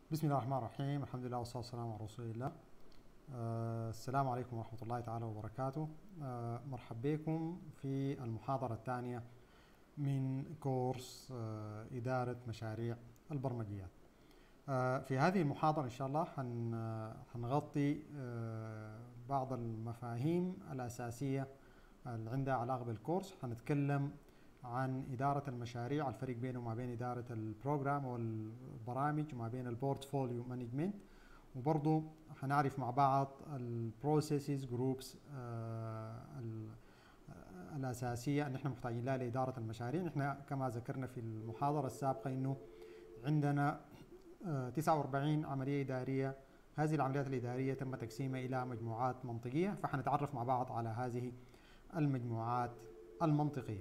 بسم الله الرحمن الرحيم الحمد لله والصلاة والسلام على رسول الله آه السلام عليكم ورحمة الله تعالى وبركاته آه مرحب بكم في المحاضرة الثانية من كورس آه إدارة مشاريع البرمجيات آه في هذه المحاضرة إن شاء الله حن حنغطي آه بعض المفاهيم الأساسية اللي عندها علاقة بالكورس حنتكلم عن إدارة المشاريع الفرق بينه وما بين إدارة البروجرام والبرامج وما بين البورتفوليو مانجمنت وبرضه حنعرف مع بعض البروسيسز جروبس الأساسية اللي احنا محتاجين لها لإدارة المشاريع نحن كما ذكرنا في المحاضرة السابقة إنه عندنا آه 49 عملية إدارية هذه العمليات الإدارية تم تقسيمها إلى مجموعات منطقية فحنتعرف مع بعض على هذه المجموعات المنطقية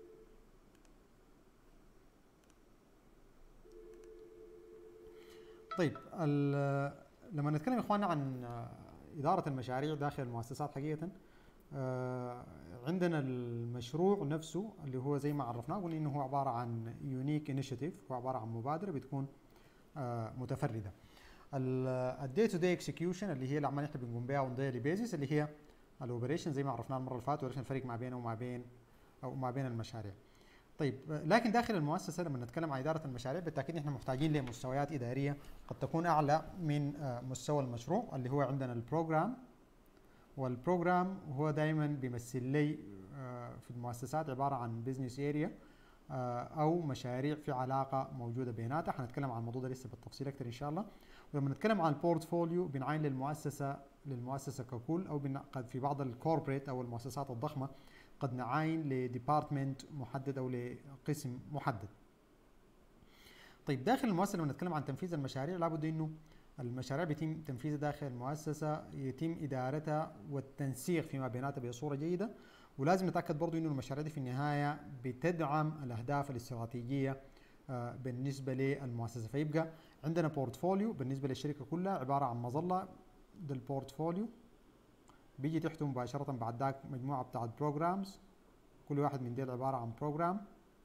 طيب لما نتكلم يا اخواننا عن اداره المشاريع داخل المؤسسات حقيقه عندنا المشروع نفسه اللي هو زي ما عرفناه قلنا انه هو عباره عن يونيك انيشيتيف هو عباره عن مبادره بتكون متفرده الدي تو دي اكسكيوشن اللي هي العمليه اللي احنا بنقوم بها اون ديلي بيزيس اللي هي الاوبريشن زي ما عرفناه المره اللي فاتت وعرفنا الفرق ما بينه وما بين او ما بين المشاريع طيب لكن داخل المؤسسه لما نتكلم عن اداره المشاريع بالتاكيد احنا محتاجين لمستويات اداريه قد تكون اعلى من مستوى المشروع اللي هو عندنا البروجرام والبروجرام هو دائما بيمثل لي في المؤسسات عباره عن بزنس اريا او مشاريع في علاقه موجوده بيناتها حنتكلم عن الموضوع ده لسه بالتفصيل اكثر ان شاء الله ولما نتكلم عن البورتفوليو بنعين للمؤسسه للمؤسسه ككل او قد في بعض الكوربريت او المؤسسات الضخمه قد نعاين لديبارتمنت محدد او لقسم محدد. طيب داخل المؤسسه لما نتكلم عن تنفيذ المشاريع لابد انه المشاريع بيتم تنفيذها داخل المؤسسه يتم ادارتها والتنسيق فيما بيناتها بصوره جيده ولازم نتاكد برضه انه المشاريع دي في النهايه بتدعم الاهداف الاستراتيجيه بالنسبه للمؤسسه فيبقى عندنا بورتفوليو بالنسبه للشركه كلها عباره عن مظله ده البورتفوليو بيجي تحته مباشرة بعد ذاك مجموعة بتاعت بروجرامز كل واحد من ديل عبارة عن بروجرام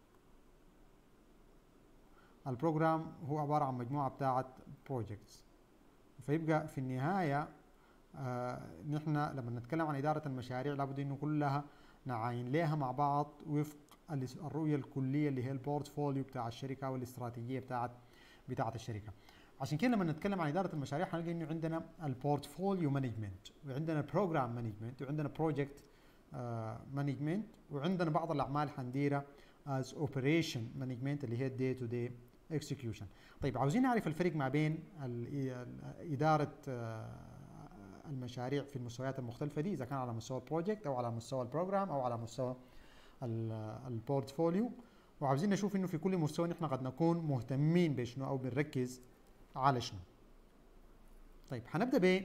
البروجرام هو عبارة عن مجموعة بتاعت بروجكتس فيبقى في النهاية آه نحن لما نتكلم عن إدارة المشاريع لابد إنه كلها نعاين لها مع بعض وفق الرؤية الكلية اللي هي البورتفوليو بتاع الشركة والاستراتيجية بتاعت بتاعت الشركة عشان كده لما نتكلم عن اداره المشاريع حنلقى انه عندنا البورتفوليو مانجمنت وعندنا بروجرام مانجمنت وعندنا بروجكت مانجمنت وعندنا بعض الاعمال حنديرها از اوبريشن مانجمنت اللي هي الدي تو دي اكسكيوشن طيب عاوزين نعرف الفرق ما بين اداره المشاريع في المستويات المختلفه دي اذا كان على مستوى البروجكت او على مستوى البروجرام او على مستوى البورتفوليو وعاوزين نشوف انه في كل مستوى نحن قد نكون مهتمين بشنو او بنركز على شنو طيب هنبدا ب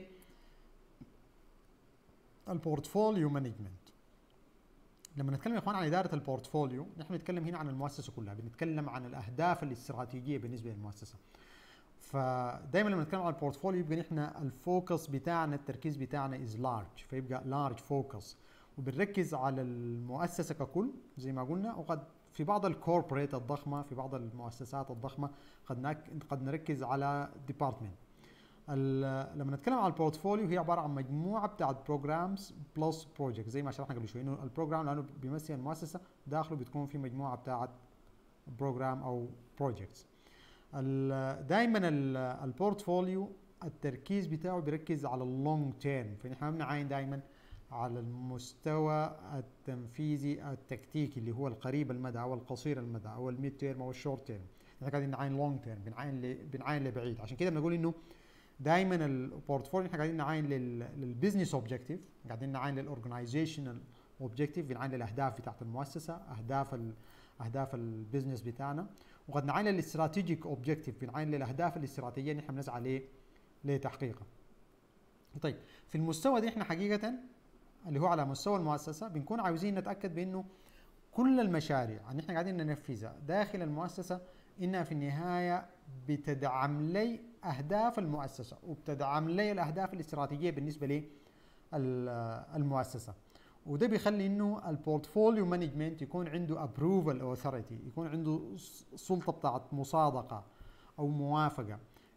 البورتفوليو مانجمنت لما نتكلم يا اخوان عن اداره البورتفوليو نحن نتكلم هنا عن المؤسسه كلها بنتكلم عن الاهداف الاستراتيجيه بالنسبه للمؤسسه فدايما لما نتكلم عن البورتفوليو يبقى نحن الفوكس بتاعنا التركيز بتاعنا از لارج فيبقى لارج فوكس وبنركز على المؤسسه ككل زي ما قلنا وقد في بعض الكوربريت الضخمه في بعض المؤسسات الضخمه قد قد نركز على ديبارتمنت لما نتكلم على البورتفوليو هي عباره عن مجموعه بتاعت بروجرامز بلس بروجكت زي ما شرحنا قبل شوي انه البروجرام لانه بيمثل المؤسسه داخله بتكون في مجموعه بتاعت بروجرام او بروجكتس دائما البورتفوليو التركيز بتاعه بيركز على اللونج تيرم فنحن بنعاين دائما على المستوى التنفيذي التكتيكي اللي هو القريب المدى او القصير المدى او الميد تيرم او الشورت تيرم احنا قاعدين نعاين لونج تيرم بنعاين بنعاين لبعيد عشان كده بنقول انه دائما البورتفوليو احنا قاعدين نعاين للبزنس اوبجيكتيف قاعدين نعاين للاورجنايزيشنال اوبجيكتيف بنعاين للاهداف بتاعت المؤسسه اهداف اهداف البزنس بتاعنا وقد نعاين للاستراتيجيك اوبجيكتيف بنعاين للاهداف الاستراتيجيه اللي احنا بنسعى لتحقيقها طيب في المستوى ده احنا حقيقه اللي هو على مستوى المؤسسه بنكون عاوزين نتاكد بانه كل المشاريع اللي احنا قاعدين ننفذها داخل المؤسسه انها في النهايه بتدعم لي اهداف المؤسسه وبتدعم لي الاهداف الاستراتيجيه بالنسبه لي المؤسسه وده بيخلي انه البورتفوليو مانجمنت يكون عنده ابروفال اوثوريتي يكون عنده سلطه بتاعت مصادقه او موافقه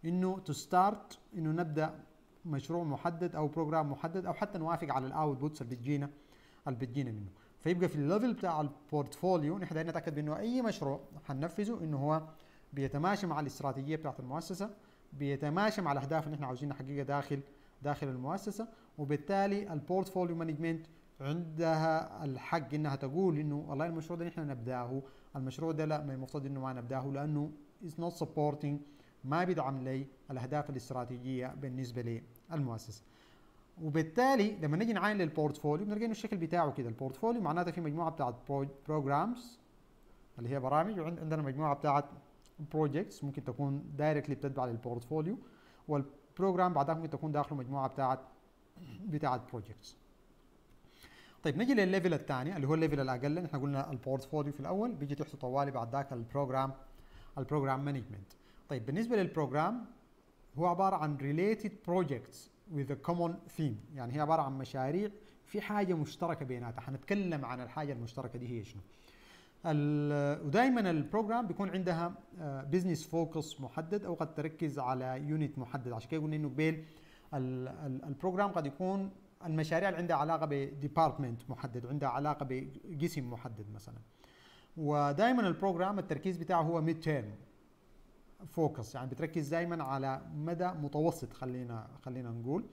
انه تو ستارت انه نبدا مشروع محدد او بروجرام محدد او حتى نوافق على الاوتبوتس اللي بتجينا اللي بتجينا منه فيبقى في الليفل بتاع البورتفوليو نحن دايرين نتاكد بانه اي مشروع حننفذه انه هو بيتماشى مع الاستراتيجيه بتاعت المؤسسه بيتماشى مع الاهداف اللي احنا عاوزين نحققها داخل داخل المؤسسه وبالتالي البورتفوليو مانجمنت عندها الحق انها تقول انه والله المشروع ده نحن نبداه المشروع ده لا ما المفروض انه ما نبداه لانه is not supporting ما بيدعم لي الاهداف الاستراتيجيه بالنسبه للمؤسسه وبالتالي لما نجي نعاين للبورتفوليو بنلقى انه الشكل بتاعه كده البورتفوليو معناته في مجموعه بتاعت بروجرامز اللي هي برامج وعندنا مجموعه بتاعت بروجكتس ممكن تكون دايركتلي بتتبع للبورتفوليو والبروجرام بعدها ممكن تكون داخله مجموعه بتاعت بتاعت بروجكتس طيب نجي للليفل الثاني اللي هو الليفل الاقل احنا قلنا البورتفوليو في الاول بيجي تحته طوالي بعد ذاك البروجرام البروجرام مانجمنت طيب بالنسبه للبروجرام هو عباره عن related projects with a common theme يعني هي عباره عن مشاريع في حاجه مشتركه بيناتها حنتكلم عن الحاجه المشتركه دي هي شنو ودائما البروجرام بيكون عندها بزنس فوكس محدد او قد تركز على يونت محدد عشان كده قلنا انه قبيل البروجرام قد يكون المشاريع اللي عندها علاقه بديبارتمنت محدد عندها علاقه بقسم محدد مثلا ودائما البروجرام التركيز بتاعه هو ميد تيرم فوكس يعني بتركز دائما على مدى متوسط خلينا خلينا نقول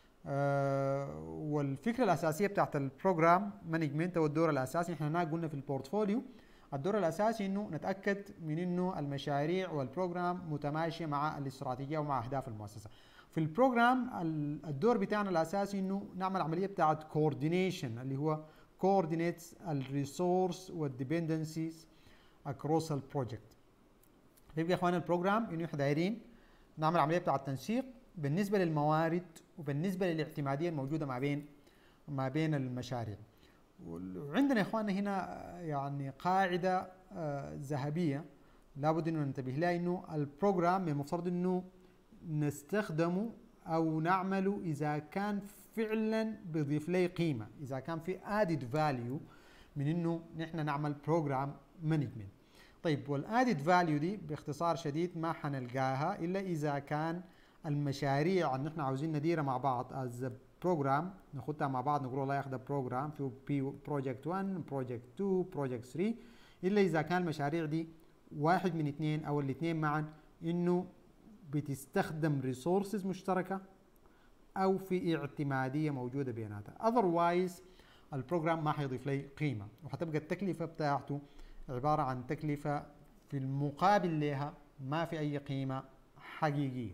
آه والفكره الاساسيه بتاعت البروجرام مانجمنت او الدور الاساسي احنا هناك قلنا في البورتفوليو الدور الاساسي انه نتاكد من انه المشاريع والبروجرام متماشيه مع الاستراتيجيه ومع اهداف المؤسسه في البروجرام الدور بتاعنا الاساسي انه نعمل عمليه بتاعت كوردينيشن اللي هو coordinates الريسورس والديبندنسيز across البروجكت فيبقى يا اخوانا البروجرام انه احنا دايرين نعمل عمليه بتاعت تنسيق بالنسبه للموارد وبالنسبه للاعتماديه الموجوده ما بين ما بين المشاريع وعندنا يا اخواننا هنا يعني قاعده ذهبيه لابد انه ننتبه لها انه البروجرام من المفترض انه نستخدمه او نعمله اذا كان فعلا بيضيف لي قيمه اذا كان في ادد فاليو من انه نحن نعمل بروجرام مانجمنت طيب والادد فاليو دي باختصار شديد ما حنلقاها الا اذا كان المشاريع اللي نحن عاوزين نديرها مع بعض از بروجرام ناخدها مع بعض نقول والله ياخذ بروجرام في بي بروجكت 1 بروجكت 2 بروجكت 3 الا اذا كان المشاريع دي واحد من اثنين او الاثنين معا انه بتستخدم ريسورسز مشتركه او في اعتماديه موجوده بيناتها اذروايز البروجرام ما حيضيف لي قيمه وحتبقى التكلفه بتاعته عباره عن تكلفه في المقابل لها ما في اي قيمه حقيقيه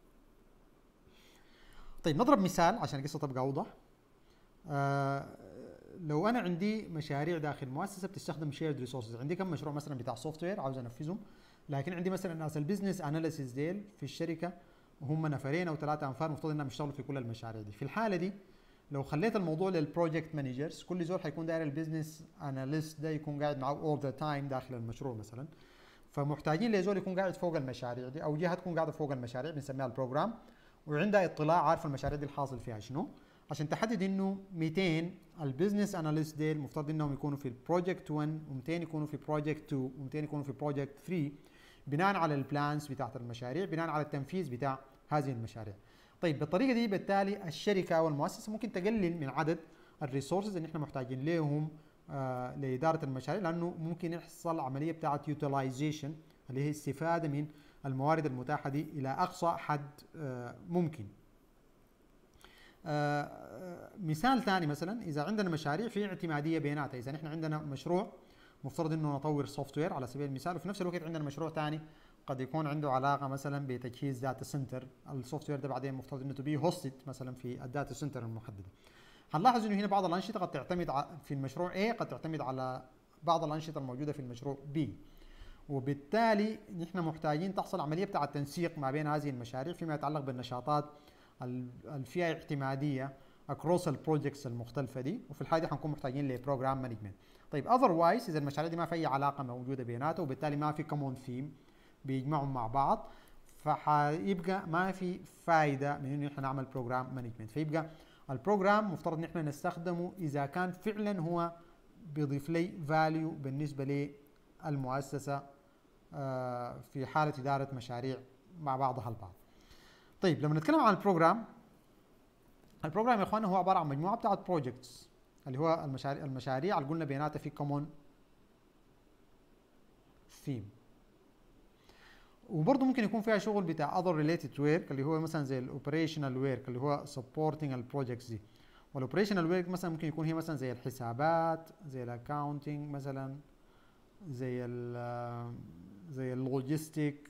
طيب نضرب مثال عشان القصه تبقى اوضح آه لو انا عندي مشاريع داخل مؤسسه بتستخدم شيرد ريسورسز عندي كم مشروع مثلا بتاع سوفت وير عاوز انفذهم لكن عندي مثلا ناس البزنس اناليسيس ديل في الشركه وهم نفرين او ثلاثه انفار المفروض انهم يشتغلوا في كل المشاريع دي في الحاله دي لو خليت الموضوع للبروجكت مانجرز كل زول حيكون داير البزنس اناليست ده يكون قاعد معه اول ذا تايم داخل المشروع مثلا فمحتاجين لزول يكون قاعد فوق المشاريع دي او جهه تكون قاعده فوق المشاريع بنسميها البروجرام وعندها اطلاع عارفه المشاريع دي الحاصل فيها شنو عشان تحدد انه 200 البزنس اناليست ديل المفترض انهم يكونوا في البروجكت 1 و200 يكونوا في بروجكت 2 و200 يكونوا في بروجكت 3 بناء على البلانز بتاعت المشاريع بناء على التنفيذ بتاع هذه المشاريع طيب بالطريقه دي بالتالي الشركه او المؤسسه ممكن تقلل من عدد الريسورسز اللي احنا محتاجين لهم آه لاداره المشاريع لانه ممكن يحصل عمليه بتاعت يوتيلايزيشن اللي هي استفاده من الموارد المتاحه دي الى اقصى حد آه ممكن. آه مثال ثاني مثلا اذا عندنا مشاريع في اعتماديه بيناتها اذا احنا عندنا مشروع مفترض انه نطور سوفت وير على سبيل المثال وفي نفس الوقت عندنا مشروع ثاني قد يكون عنده علاقه مثلا بتجهيز داتا سنتر السوفت وير ده بعدين مفترض انه تبي هوستد مثلا في الداتا سنتر المحدده هنلاحظ انه هنا بعض الانشطه قد تعتمد في المشروع A قد تعتمد على بعض الانشطه الموجوده في المشروع B وبالتالي نحن محتاجين تحصل عمليه بتاع التنسيق ما بين هذه المشاريع فيما يتعلق بالنشاطات اللي فيها اعتماديه اكروس البروجكتس المختلفه دي وفي الحاله دي حنكون محتاجين لبروجرام مانجمنت طيب اذروايز اذا المشاريع دي ما في اي علاقه موجوده بيناتها وبالتالي ما في كومون ثيم بيجمعهم مع بعض فحيبقى ما في فايده من انه احنا نعمل بروجرام مانجمنت فيبقى البروجرام مفترض ان احنا نستخدمه اذا كان فعلا هو بيضيف لي فاليو بالنسبه للمؤسسه في حاله اداره مشاريع مع بعضها البعض طيب لما نتكلم عن البروجرام البروجرام يا اخوانا هو عباره عن مجموعه بتاعت بروجكتس اللي هو المشاريع المشاريع اللي قلنا بيناتها في كومون ثيم وبرضه ممكن يكون فيها شغل بتاع other related work اللي هو مثلا زي الاوبريشنال work اللي هو supporting البروجكتس دي والاوبريشنال work مثلا ممكن يكون هي مثلا زي الحسابات زي الاكاونتنج مثلا زي ال زي اللوجيستيك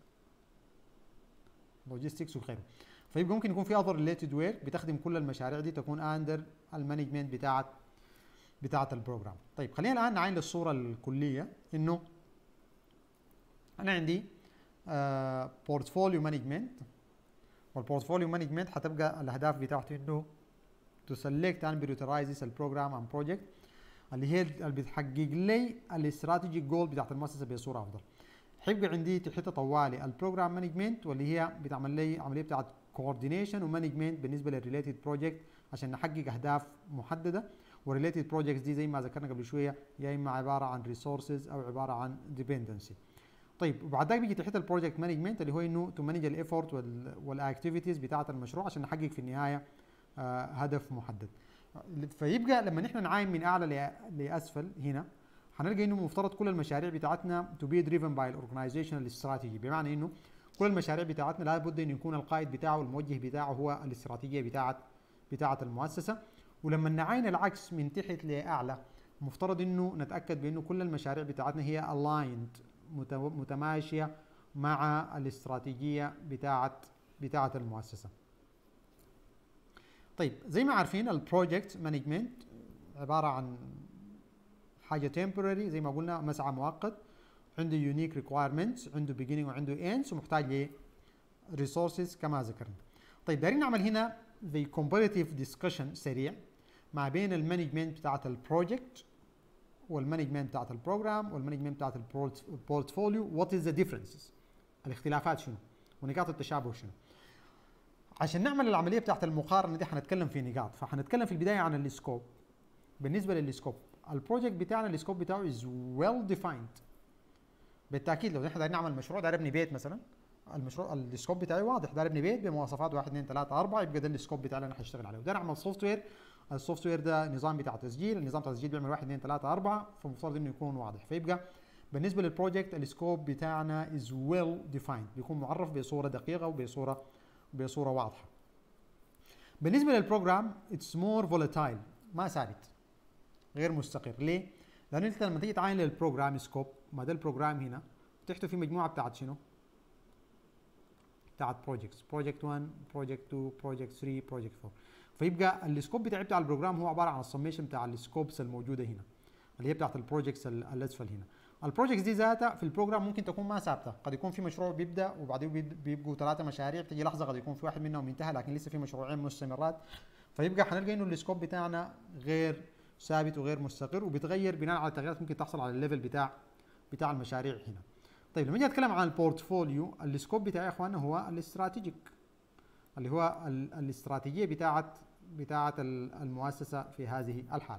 لوجيستكس وغيره فيبقى ممكن يكون في اذر ريليتد وير بتخدم كل المشاريع دي تكون اندر المانجمنت بتاعت بتاعت البروجرام طيب خلينا الان نعاين للصوره الكليه انه انا عندي بورتفوليو مانجمنت والبورتفوليو مانجمنت حتبقى الاهداف بتاعته انه تو سيلكت اند بريورتايز البروجرام اند بروجكت اللي هي اللي بتحقق لي الاستراتيجي جول بتاعت المؤسسه بصوره افضل حيبقى عندي تحت طوالي البروجرام مانجمنت واللي هي بتعمل لي عمليه بتاعت كوردينيشن ومانجمنت بالنسبه للريليتد بروجكت عشان نحقق اهداف محدده والريليتد بروجكتس دي زي ما ذكرنا قبل شويه يا اما عباره عن ريسورسز او عباره عن ديبندنسي طيب وبعد ذلك بيجي تحت البروجكت مانجمنت اللي هو انه تو مانج الايفورت والاكتيفيتيز بتاعه المشروع عشان نحقق في النهايه آه هدف محدد فيبقى لما نحن نعاين من اعلى لاسفل هنا هنلقى انه مفترض كل المشاريع بتاعتنا تو بي دريفن باي الاورجنايزيشنال استراتيجي بمعنى انه كل المشاريع بتاعتنا لابد انه يكون القائد بتاعه والموجه بتاعه هو الاستراتيجيه بتاعت بتاعت المؤسسه ولما نعاين العكس من تحت لاعلى مفترض انه نتاكد بانه كل المشاريع بتاعتنا هي الايند متماشيه مع الاستراتيجيه بتاعت بتاعت المؤسسه طيب زي ما عارفين البروجكت مانجمنت عباره عن حاجه temporary زي ما قلنا مسعى مؤقت عنده يونيك ريكوايرمنتس عنده beginning وعنده ends ومحتاج ل resources كما ذكرنا طيب دايرين نعمل هنا the comparative discussion سريع ما بين المانجمنت بتاعت البروجكت والمانجمنت بتاعت البروجرام والمانجمنت بتاعت البورتفوليو وات از ذا differences الاختلافات شنو ونقاط التشابه شنو عشان نعمل العمليه بتاعت المقارنه دي حنتكلم في نقاط فحنتكلم في البدايه عن السكوب بالنسبه للسكوب البروجكت بتاعنا السكوب بتاعه از ويل ديفايند بالتاكيد لو احنا دايرين نعمل مشروع داير ابني بيت مثلا المشروع السكوب بتاعي واضح داير ابني بيت بمواصفات 1 2 3 4 يبقى ده السكوب بتاعي اللي انا هشتغل عليه وداير اعمل سوفت وير السوفت وير ده نظام بتاع تسجيل النظام بتاع التسجيل بيعمل 1 2 3 4 فمفترض انه يكون واضح فيبقى بالنسبه للبروجكت السكوب بتاعنا از ويل ديفايند بيكون معرف بصوره دقيقه وبصوره بصوره واضحه بالنسبه للبروجرام اتس مور فولاتايل ما ثابت غير مستقر ليه؟ لانه انت لما تيجي تعاين للبروجرام سكوب ما ده البروجرام هنا تحته في مجموعه بتاعت شنو؟ بتاعت بروجكتس بروجكت 1 بروجكت 2 بروجكت 3 بروجكت 4 فيبقى السكوب بتاعي بتاع البروجرام هو عباره عن السميشن بتاع السكوبس الموجوده هنا اللي هي بتاعت البروجكتس الاسفل هنا البروجكتس دي ذاتها في البروجرام ممكن تكون ما ثابته قد يكون في مشروع بيبدا وبعدين بيبقوا ثلاثه مشاريع تجي لحظه قد يكون في واحد منهم انتهى لكن لسه في مشروعين مستمرات فيبقى حنلقى انه السكوب بتاعنا غير ثابت وغير مستقر وبيتغير بناء على التغييرات ممكن تحصل على الليفل بتاع بتاع المشاريع هنا طيب لما نيجي نتكلم عن البورتفوليو السكوب بتاعي يا اخواننا هو الاستراتيجيك اللي هو الاستراتيجيه بتاعت بتاعت المؤسسه في هذه الحاله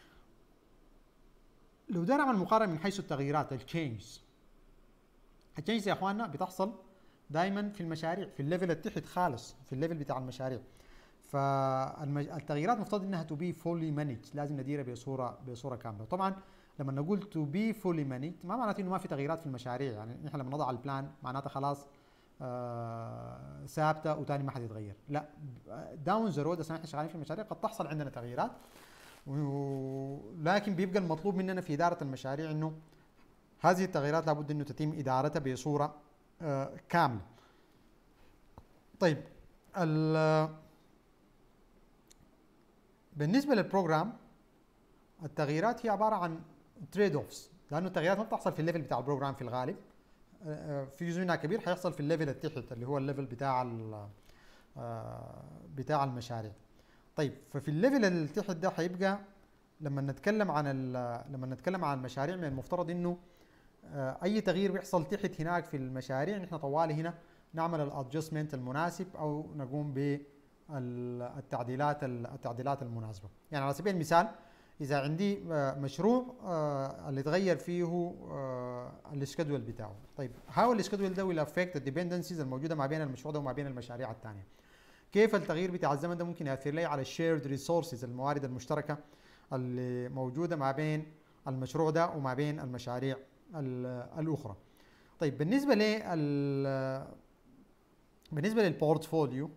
لو ده نعمل مقارنه من حيث التغييرات التشينجز التشينجز يا اخواننا بتحصل دائما في المشاريع في الليفل التحت خالص في الليفل بتاع المشاريع فالتغييرات مفترض انها تو بي فولي مانج لازم نديرها بصوره بصوره كامله طبعا لما نقول تو بي فولي مانج ما معناته انه ما في تغييرات في المشاريع يعني نحن لما نضع البلان معناتها خلاص آه ثابته وثاني ما حتتغير لا داون ذا رود احنا شغالين في المشاريع قد تحصل عندنا تغييرات ولكن بيبقى المطلوب مننا في اداره المشاريع انه هذه التغييرات لابد انه تتم ادارتها بصوره آه كامله طيب بالنسبه للبروجرام التغييرات هي عباره عن تريد اوفس لانه التغييرات ما بتحصل في الليفل بتاع البروجرام في الغالب في جزء منها كبير حيحصل في الليفل التحت اللي هو الليفل بتاع بتاع المشاريع طيب ففي الليفل اللي تحت ده حيبقى لما نتكلم عن لما نتكلم عن المشاريع من المفترض انه اي تغيير بيحصل تحت هناك في المشاريع نحن طوالي هنا نعمل الادجستمنت المناسب او نقوم بالتعديلات التعديلات المناسبه يعني على سبيل المثال اذا عندي آه، مشروع آه، اللي تغير فيه السكدول بتاعه طيب هاو السكدول ده ويل افكت الديبندنسيز الموجوده ما بين المشروع ده وما بين المشاريع الثانيه كيف التغيير بتاع الزمن ده ممكن ياثر لي على الشيرد ريسورسز الموارد المشتركه اللي موجوده ما بين المشروع ده وما بين المشاريع الاخرى طيب بالنسبه لل بالنسبه للبورتفوليو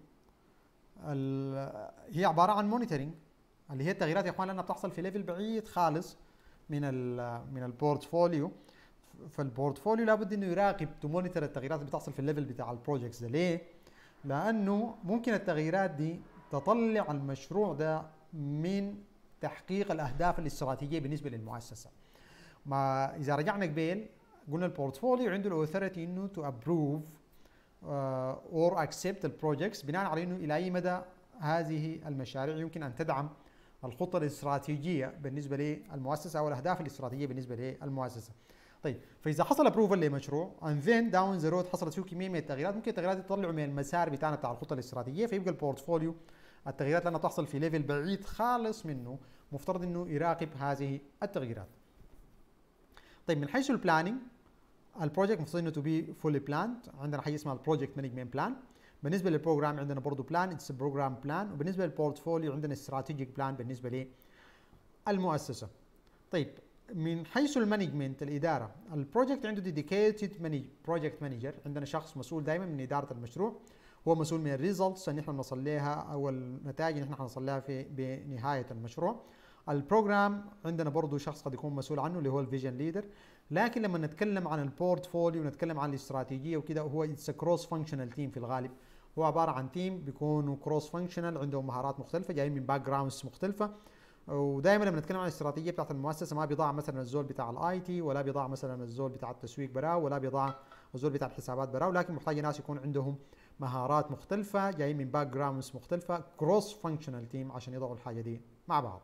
هي عباره عن مونيتورنج اللي هي التغييرات يا اخوان لانها بتحصل في ليفل بعيد خالص من من البورتفوليو فالبورتفوليو لابد انه يراقب تمونيتر التغييرات اللي بتحصل في الليفل بتاع البروجكتس ده ليه؟ لانه ممكن التغييرات دي تطلع المشروع ده من تحقيق الاهداف الاستراتيجيه بالنسبه للمؤسسه. ما اذا رجعنا قبل قلنا البورتفوليو عنده الاوثوريتي انه تو ابروف اور اكسبت البروجكتس بناء على انه الى اي مدى هذه المشاريع يمكن ان تدعم الخطه الاستراتيجيه بالنسبه للمؤسسه او الاهداف الاستراتيجيه بالنسبه للمؤسسه. طيب فاذا حصل ابروفل لمشروع اند ذن داون ذا رود حصلت فيه كميه من التغييرات ممكن التغييرات تطلعوا من المسار بتاعنا بتاع الخطه الاستراتيجيه فيبقى البورتفوليو التغييرات لانها تحصل في ليفل بعيد خالص منه مفترض انه يراقب هذه التغييرات. طيب من حيث البلاننج البروجكت المفروض انه تو بي فولي بلاند عندنا حاجه اسمها البروجكت مانجمنت بلان بالنسبه للبروجرام عندنا برضه بلان اتس بروجرام بلان وبالنسبه للبورتفوليو عندنا استراتيجيك بلان بالنسبه للمؤسسه طيب من حيث المانجمنت الاداره البروجكت عنده ديديكيتد بروجكت مانجر عندنا شخص مسؤول دائما من اداره المشروع هو مسؤول من الريزلتس اللي احنا بنوصل لها او النتائج اللي احنا حنوصل لها في بنهايه المشروع البروجرام عندنا برضه شخص قد يكون مسؤول عنه اللي هو الفيجن ليدر لكن لما نتكلم عن البورتفوليو ونتكلم عن الاستراتيجيه وكده هو اتس كروس فانكشنال تيم في الغالب هو عباره عن تيم بيكونوا كروس فانكشنال عندهم مهارات مختلفه جايين من باك جراوندز مختلفه ودائما لما نتكلم عن الاستراتيجيه بتاعت المؤسسه ما بيضاع مثلا الزول بتاع الاي تي ولا بيضاع مثلا الزول بتاع التسويق براو ولا بيضاع الزول بتاع الحسابات براو لكن محتاج ناس يكون عندهم مهارات مختلفه جايين من باك جراوندز مختلفه كروس فانكشنال تيم عشان يضعوا الحاجه دي مع بعض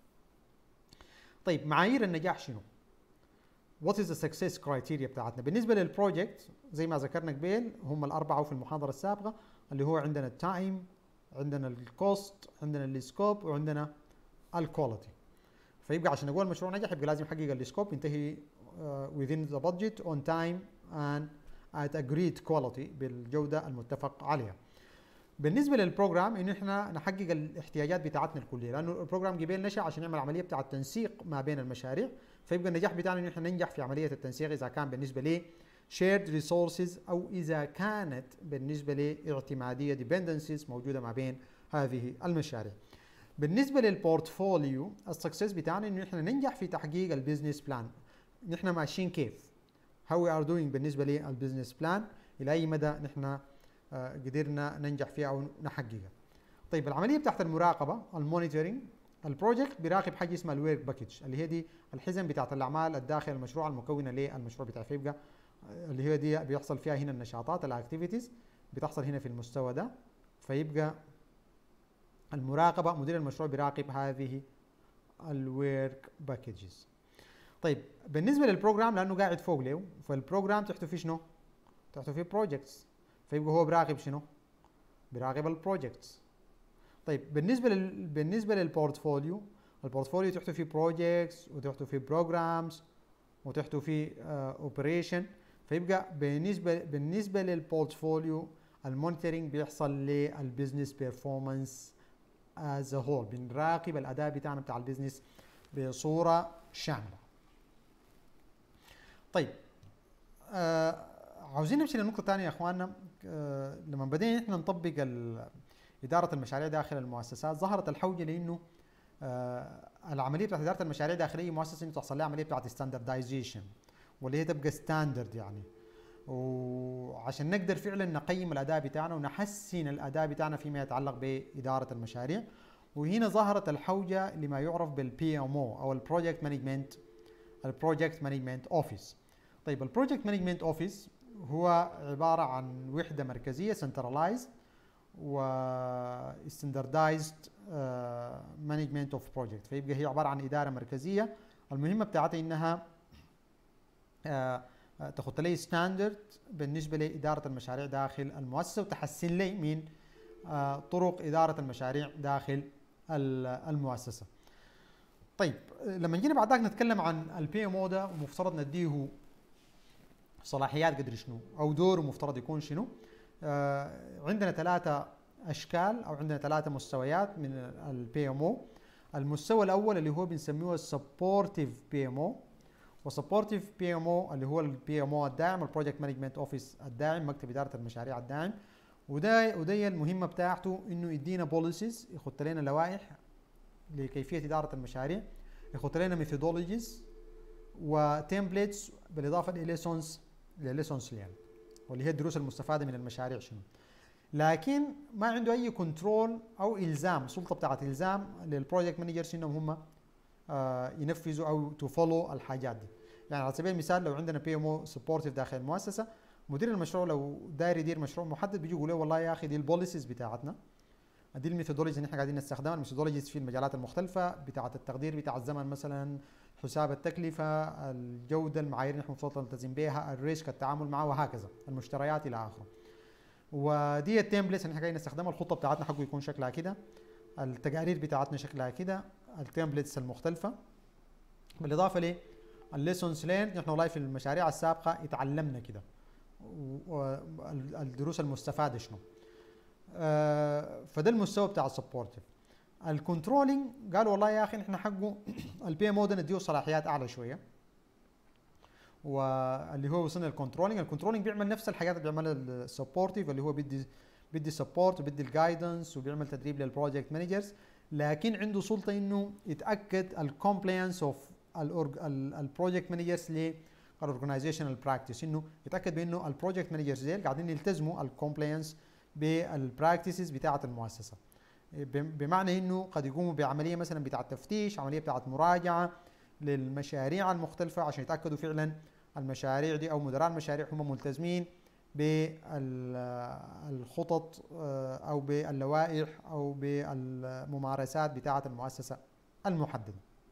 طيب معايير النجاح شنو؟ وات از ذا سكسس كرايتيريا بتاعتنا بالنسبه للبروجكت زي ما ذكرنا قبل هم الاربعه في المحاضره السابقه اللي هو عندنا التايم عندنا الكوست عندنا السكوب وعندنا الكواليتي فيبقى عشان نقول المشروع نجح يبقى لازم يحقق السكوب ينتهي uh, within the budget on time and at agreed quality بالجوده المتفق عليها بالنسبه للبروجرام ان احنا نحقق الاحتياجات بتاعتنا الكليه لانه البروجرام قبل نشا عشان نعمل عمليه بتاعه تنسيق ما بين المشاريع فيبقى النجاح بتاعنا ان احنا ننجح في عمليه التنسيق اذا كان بالنسبه لي shared resources او اذا كانت بالنسبه لاعتماديه dependencies موجوده ما بين هذه المشاريع. بالنسبه للبورتفوليو السكسس بتاعنا انه احنا ننجح في تحقيق البيزنس بلان. نحن ماشيين كيف؟ how we are doing بالنسبه للبيزنس بلان الى اي مدى نحن قدرنا ننجح فيها او نحققها. طيب العمليه بتاعت المراقبه المونيتورنج البروجكت بيراقب حاجه اسمها الورك باكج اللي هي دي الحزم بتاعت الاعمال الداخل المشروع المكونه للمشروع بتاعه فيبقى اللي هي دي بيحصل فيها هنا النشاطات الاكتيفيتيز بتحصل هنا في المستوى ده فيبقى المراقبه مدير المشروع بيراقب هذه الورك باكجز طيب بالنسبه للبروجرام لانه قاعد فوق له فالبروجرام تحته في شنو؟ تحته في بروجكتس فيبقى هو بيراقب شنو؟ بيراقب البروجكتس طيب بالنسبه لل... بالنسبه للبورتفوليو البورتفوليو تحته في بروجكتس وتحته في بروجرامز وتحته في اوبريشن uh, فيبقى بالنسبه بالنسبه للبورتفوليو المونيتورنج بيحصل للبزنس بيرفورمانس از هول بنراقب الاداء بتاعنا بتاع البزنس بصوره شامله طيب آه عاوزين نمشي لنقطه ثانيه يا اخواننا آه لما بدينا احنا نطبق اداره المشاريع داخل المؤسسات ظهرت الحوجه لانه آه العمليه بتاعت اداره المشاريع داخل اي مؤسسه انه تحصل لها عمليه بتاعت ستاندردايزيشن واللي هي تبقى ستاندرد يعني وعشان نقدر فعلا نقيم الاداء بتاعنا ونحسن الاداء بتاعنا فيما يتعلق باداره المشاريع وهنا ظهرت الحوجه لما يعرف بالبي ام او او البروجكت مانجمنت البروجكت مانجمنت اوفيس طيب البروجكت مانجمنت اوفيس هو عباره عن وحده مركزيه سنترلايز و standardized مانجمنت اوف بروجكت فيبقى هي عباره عن اداره مركزيه المهمه بتاعتها انها uh, تخط لي ستاندرد بالنسبه لاداره المشاريع داخل المؤسسه وتحسن لي من uh, طرق اداره المشاريع داخل المؤسسه. طيب لما جينا بعد ذاك نتكلم عن البي ام او ده ومفترض نديه صلاحيات قدر شنو او دوره مفترض يكون شنو آه عندنا ثلاثه اشكال او عندنا ثلاثه مستويات من البي ام او المستوى الاول اللي هو بنسميه السبورتيف بي ام او وسبورتيف بي ام او اللي هو البي ام او الداعم البروجكت مانجمنت اوفيس الداعم مكتب اداره المشاريع الداعم وده وده المهمه بتاعته انه يدينا بوليسيز يخط لنا لوائح لكيفيه اداره المشاريع يخط لنا ميثودولوجيز وتمبلتس بالاضافه لليسونز لليسونز يعني واللي هي الدروس المستفاده من المشاريع شنو لكن ما عنده اي كنترول او الزام سلطه بتاعت الزام للبروجكت مانجرز انهم هم آه ينفذوا او تفولو الحاجات دي يعني على سبيل المثال لو عندنا بي ام او سبورتيف داخل المؤسسه مدير المشروع لو داير يدير مشروع محدد بيجي يقول له والله يا اخي دي البوليسيز بتاعتنا دي الميثودولوجيز اللي احنا قاعدين نستخدمها الميثودولوجيز في المجالات المختلفه بتاعه التقدير بتاع الزمن مثلا حساب التكلفه الجوده المعايير اللي احنا المفروض نلتزم بها الريسك التعامل معه وهكذا المشتريات الى اخره ودي التمبلتس اللي احنا قاعدين نستخدمها الخطه بتاعتنا حقه يكون شكلها كده التقارير بتاعتنا شكلها كده التمبلتس المختلفه بالاضافه ل الليسونز لين احنا والله في المشاريع السابقه اتعلمنا كده والدروس المستفاده شنو آه فده المستوى بتاع السبورتيف الكنترولينج قالوا والله يا اخي احنا حقه البي ام او ده نديه صلاحيات اعلى شويه واللي هو وصلنا للكنترولينج الكنترولينج بيعمل نفس الحاجات اللي بيعملها السبورتيف اللي هو بيدي بيدي سبورت وبيدي الجايدنس وبيعمل تدريب للبروجكت مانجرز لكن عنده سلطه انه يتاكد الكومبلاينس اوف البروجكت مانجرز للاورجنايزيشنال براكتس انه يتاكد بانه البروجكت مانجرز ديل قاعدين يلتزموا الكومبلاينس بالبراكتسز بتاعه المؤسسه بمعنى انه قد يقوموا بعمليه مثلا بتاعه تفتيش عمليه بتاعه مراجعه للمشاريع المختلفه عشان يتاكدوا فعلا المشاريع دي او مدراء المشاريع هم ملتزمين بالخطط او باللوائح او بالممارسات بتاعه المؤسسه المحدده.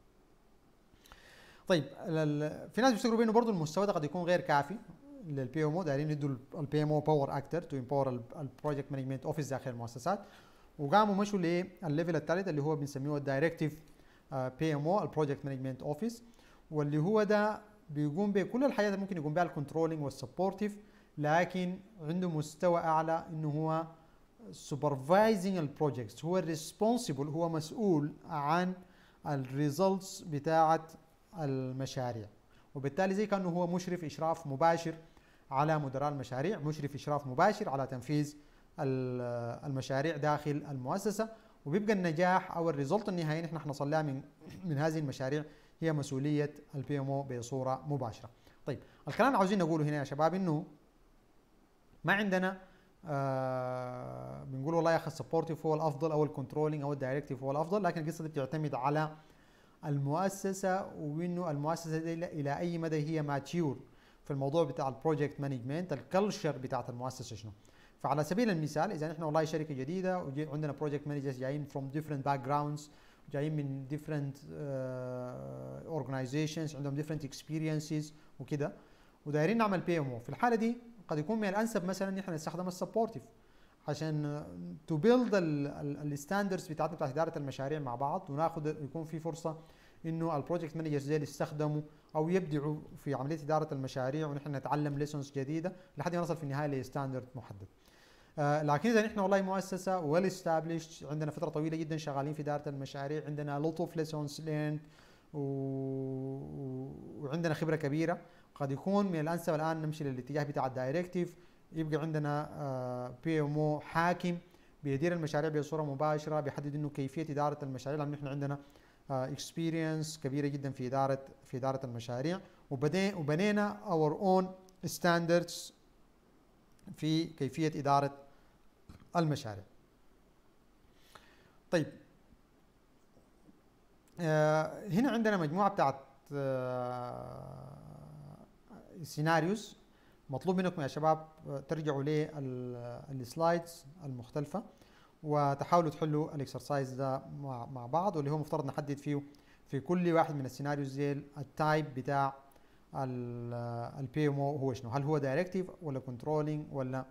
طيب في ناس بيفتكروا بانه برضه المستوى ده قد يكون غير كافي للبي ام او دايرين يدوا البي ام او باور اكتر تو امباور البروجكت مانجمنت اوفيس داخل المؤسسات وقاموا مشوا للليفل الثالث اللي هو بنسميه الدايركتيف بي ام او البروجكت مانجمنت اوفيس واللي هو ده بيقوم بكل الحاجات اللي ممكن يقوم بها الكنترولينج والسبورتيف لكن عنده مستوى اعلى انه هو سوبرفايزنج البروجكتس هو ريسبونسبل هو مسؤول عن الريزلتس بتاعه المشاريع وبالتالي زي كانه هو مشرف اشراف مباشر على مدراء المشاريع مشرف اشراف مباشر على تنفيذ المشاريع داخل المؤسسه وبيبقى النجاح او الريزلت النهائي نحن حنصل لها من من هذه المشاريع هي مسؤوليه البي ام او بصوره مباشره. طيب الكلام اللي عاوزين نقوله هنا يا شباب انه ما عندنا آه بنقول والله يا اخي السبورتيف هو الافضل او الكنترولينج او الدايركتيف هو الافضل لكن القصه دي بتعتمد على المؤسسه وانه المؤسسه دي الى اي مدى هي ماتيور في الموضوع بتاع البروجكت مانجمنت الكلتشر بتاعت المؤسسه شنو فعلى سبيل المثال اذا احنا والله شركه جديده وعندنا بروجكت مانجرز جايين فروم ديفرنت باك جراوندز جايين من ديفرنت اورجنايزيشنز عندهم ديفرنت اكسبيرينسز وكده ودايرين نعمل بي ام او في الحاله دي قد يكون من الانسب مثلا ان احنا نستخدم السبورتيف عشان تو بيلد الستاندردز بتاعتنا بتاعت اداره المشاريع مع بعض وناخذ يكون في فرصه انه البروجكت مانجرز ديل يستخدموا او يبدعوا في عمليه اداره المشاريع ونحن نتعلم ليسونز جديده لحد ما نصل في النهايه لستاندرد محدد. آه لكن اذا نحن والله مؤسسه ويل استابليش عندنا فتره طويله جدا شغالين في اداره المشاريع عندنا لوت اوف ليسونز ليرند وعندنا خبره كبيره قد يكون من الانسب الان نمشي للاتجاه بتاع الدايركتيف يبقى عندنا آه بي ام او حاكم بيدير المشاريع بصوره مباشره بيحدد انه كيفيه اداره المشاريع لان احنا عندنا اكسبيرينس uh, كبيره جدا في اداره في اداره المشاريع وبدين وبنينا اور اون ستاندردز في كيفيه اداره المشاريع. طيب آه هنا عندنا مجموعه بتاعت آه سيناريوز مطلوب منكم يا شباب ترجعوا للسلايدز المختلفه وتحاولوا تحلوا الاكسرسايز ده مع, مع بعض واللي هو مفترض نحدد فيه في كل واحد من السيناريوز دي التايب بتاع البي ام او هو شنو هل هو دايركتيف ولا كنترولينج ولا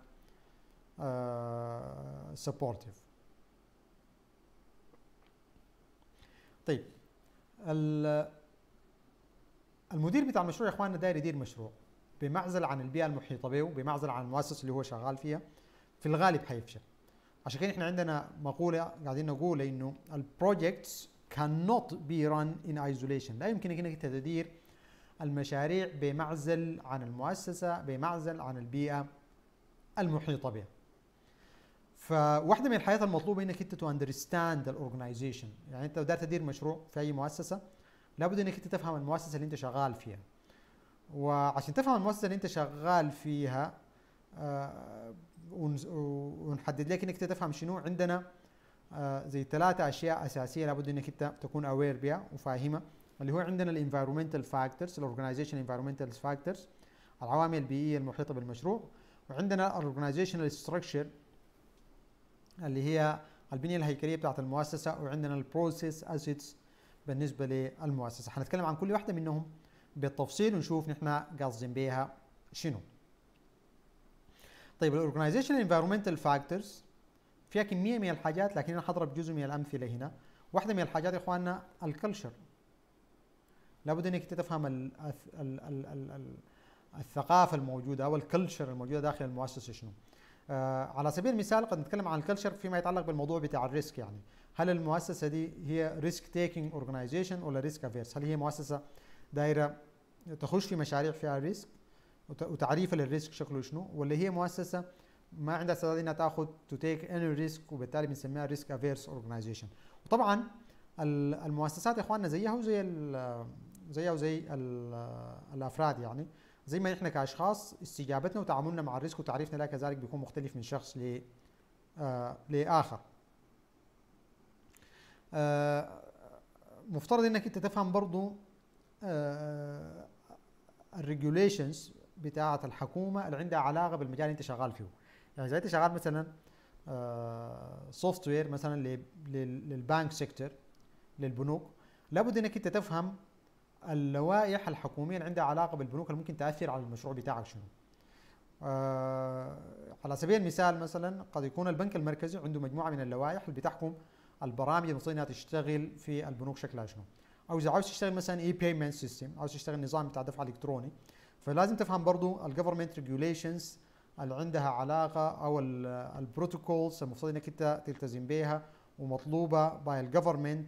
سبورتيف طيب المدير بتاع المشروع يا اخواننا داير يدير مشروع بمعزل عن البيئه المحيطه به بمعزل عن المؤسسه اللي هو شغال فيها في الغالب حيفشل عشان كده احنا عندنا مقوله قاعدين نقول انه البروجكتس cannot be run in isolation لا يمكنك انك تدير المشاريع بمعزل عن المؤسسه بمعزل عن البيئه المحيطه بها فواحده من الحاجات المطلوبه انك انت تو اندرستاند الاورجنايزيشن يعني انت لو داير تدير مشروع في اي مؤسسه لابد انك انت تفهم المؤسسه اللي انت شغال فيها وعشان تفهم المؤسسه اللي انت شغال فيها آه ونحدد لك انك تفهم شنو عندنا آه زي ثلاثة اشياء اساسيه لابد انك انت تكون اوير بها وفاهمها اللي هو عندنا الانفايرمنتال فاكتورز الاورجنايزيشن انفايرمنتال فاكتورز العوامل البيئيه المحيطه بالمشروع وعندنا الاورجنايزيشنال ستراكشر اللي هي البنيه الهيكليه بتاعت المؤسسه وعندنا البروسيس اسيتس بالنسبه للمؤسسه حنتكلم عن كل واحده منهم بالتفصيل ونشوف نحن قاصدين بيها شنو طيب الاورجنايزيشن انفيرمنتال فاكتورز فيها كميه من الحاجات لكن انا حضرب جزء من الامثله هنا واحده من الحاجات يا اخواننا الكلتشر لابد انك تفهم ال ال ال ال ال الثقافه الموجوده او الكلتشر الموجوده داخل المؤسسه شنو آه على سبيل المثال قد نتكلم عن الكلتشر فيما يتعلق بالموضوع بتاع الريسك يعني هل المؤسسه دي هي ريسك تيكينج اورجنايزيشن ولا ريسك افيرس هل هي مؤسسه دايره تخش في مشاريع فيها ريسك وتعريف للريسك شكله شنو ولا هي مؤسسه ما عندها استعداد انها تاخذ تو تيك اني ريسك وبالتالي بنسميها ريسك افيرس اورجنايزيشن وطبعا المؤسسات يا اخواننا زيها وزي زيها وزي الافراد يعني زي ما احنا كاشخاص استجابتنا وتعاملنا مع الريسك وتعريفنا له كذلك بيكون مختلف من شخص ل آه لاخر آه مفترض انك انت تفهم برضو آه الريجوليشنز بتاعه الحكومه اللي عندها علاقه بالمجال اللي انت شغال فيه يعني اذا انت شغال مثلا سوفت وير مثلا للبانك سيكتور للبنوك لابد انك انت تفهم اللوائح الحكوميه اللي عندها علاقه بالبنوك اللي ممكن تاثر على المشروع بتاعك شنو آه على سبيل المثال مثلا قد يكون البنك المركزي عنده مجموعه من اللوائح اللي بتحكم البرامج المفروض انها تشتغل في البنوك شكلها شنو او اذا عاوز تشتغل مثلا اي بيمنت سيستم عاوز تشتغل نظام بتاع دفع الكتروني فلازم تفهم برضو الجفرمنت ريجوليشنز اللي عندها علاقه او البروتوكولز المفروض انك انت تلتزم بها ومطلوبه باي الجفرمنت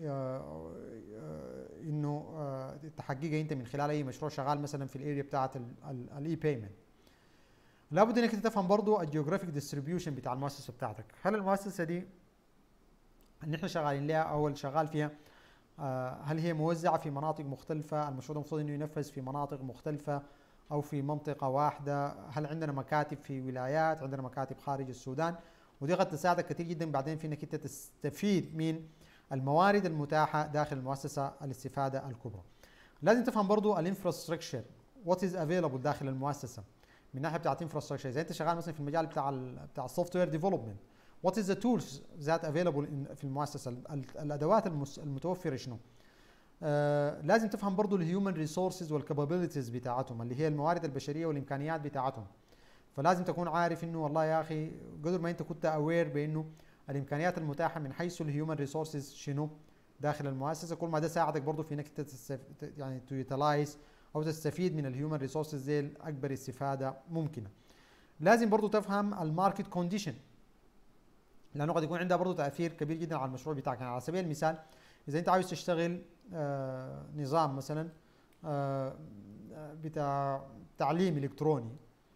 انه تحققها انت من خلال اي مشروع شغال مثلا في الاريا بتاعت الاي بيمنت لابد انك تفهم برضو الجيوغرافيك ديستريبيوشن بتاع المؤسسه بتاعتك هل المؤسسه دي اللي احنا شغالين لها او اللي شغال فيها هل هي موزعه في مناطق مختلفه المشروع المفروض انه ينفذ في مناطق مختلفه او في منطقه واحده هل عندنا مكاتب في ولايات عندنا مكاتب خارج السودان ودي قد تساعدك كثير جدا بعدين في انك انت تستفيد من الموارد المتاحه داخل المؤسسه الاستفاده الكبرى لازم تفهم برضو الانفراستراكشر وات از افيلبل داخل المؤسسه من ناحيه بتاعت انفراستراكشر اذا انت شغال مثلا في المجال بتاع ال بتاع السوفت وير ديفلوبمنت وات از ذا تولز ذات افيلبل في المؤسسه الادوات المتوفره شنو آه لازم تفهم برضو الهيومن ريسورسز والكابابيلتيز بتاعتهم اللي هي الموارد البشريه والامكانيات بتاعتهم فلازم تكون عارف انه والله يا اخي قدر ما انت كنت اوير بانه الامكانيات المتاحه من حيث الهيومن ريسورسز شنو داخل المؤسسه كل ما ده ساعدك برضه في انك تستف... يعني تيوتلايز او تستفيد من الهيومن ريسورسز دي لاكبر استفاده ممكنه لازم برضه تفهم الماركت كونديشن لانه قد يكون عندها برضه تاثير كبير جدا على المشروع بتاعك يعني على سبيل المثال اذا انت عاوز تشتغل آه نظام مثلا آه بتاع تعليم الكتروني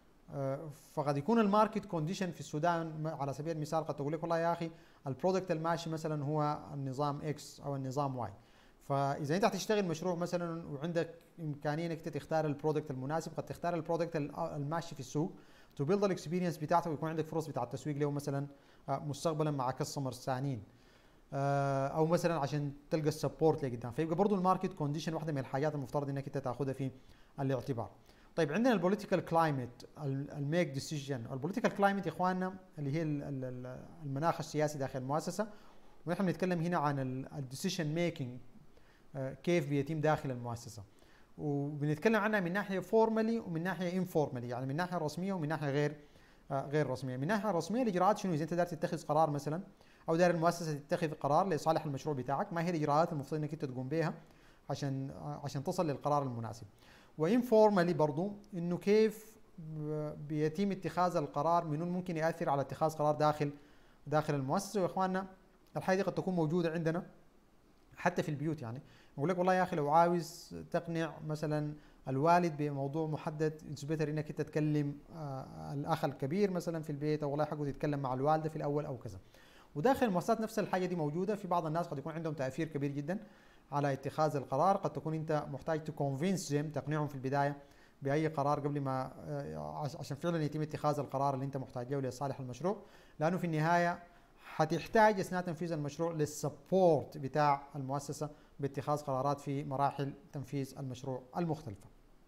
فقد يكون الماركت كونديشن في السودان على سبيل المثال قد تقول لك والله يا اخي البرودكت الماشي مثلا هو النظام اكس او النظام واي فاذا انت هتشتغل مشروع مثلا وعندك امكانيه انك تختار البرودكت المناسب قد تختار البرودكت الماشي في السوق تو بيلد الاكسبيرينس بتاعتك ويكون عندك فرص بتاع التسويق له مثلا مستقبلا مع كاستمرز ثانيين او مثلا عشان تلقى السبورت لقدام فيبقى برضه الماركت كونديشن واحده من الحاجات المفترض انك انت تاخذها في الاعتبار طيب عندنا البوليتيكال كلايمت الميك ديسيجن البوليتيكال كلايمت يا اخواننا اللي هي المناخ السياسي داخل المؤسسه ونحن بنتكلم هنا عن الديسيجن ميكينج كيف بيتم داخل المؤسسه وبنتكلم عنها من ناحيه فورمالي ومن ناحيه انفورمالي يعني من ناحيه رسميه ومن ناحيه غير غير رسميه من ناحيه رسميه الاجراءات شنو اذا انت داير تتخذ قرار مثلا او داير المؤسسه تتخذ قرار لصالح المشروع بتاعك ما هي الاجراءات المفروض انك انت تقوم بها عشان عشان تصل للقرار المناسب وانفورمالي برضو انه كيف بيتم اتخاذ القرار من ممكن ياثر على اتخاذ قرار داخل داخل المؤسسه واخواننا الحاجه دي قد تكون موجوده عندنا حتى في البيوت يعني يقول لك والله يا اخي لو عاوز تقنع مثلا الوالد بموضوع محدد اتس بيتر انك انت تكلم آه الاخ الكبير مثلا في البيت او والله حقه تتكلم مع الوالده في الاول او كذا وداخل المؤسسات نفس الحاجه دي موجوده في بعض الناس قد يكون عندهم تاثير كبير جدا على اتخاذ القرار قد تكون انت محتاج تكونفينس جيم تقنعهم في البدايه باي قرار قبل ما آه، عشان فعلا يتم اتخاذ القرار اللي انت محتاج له لصالح المشروع لانه في النهايه حتحتاج اثناء تنفيذ المشروع للسبورت بتاع المؤسسه باتخاذ قرارات في مراحل تنفيذ المشروع المختلفه.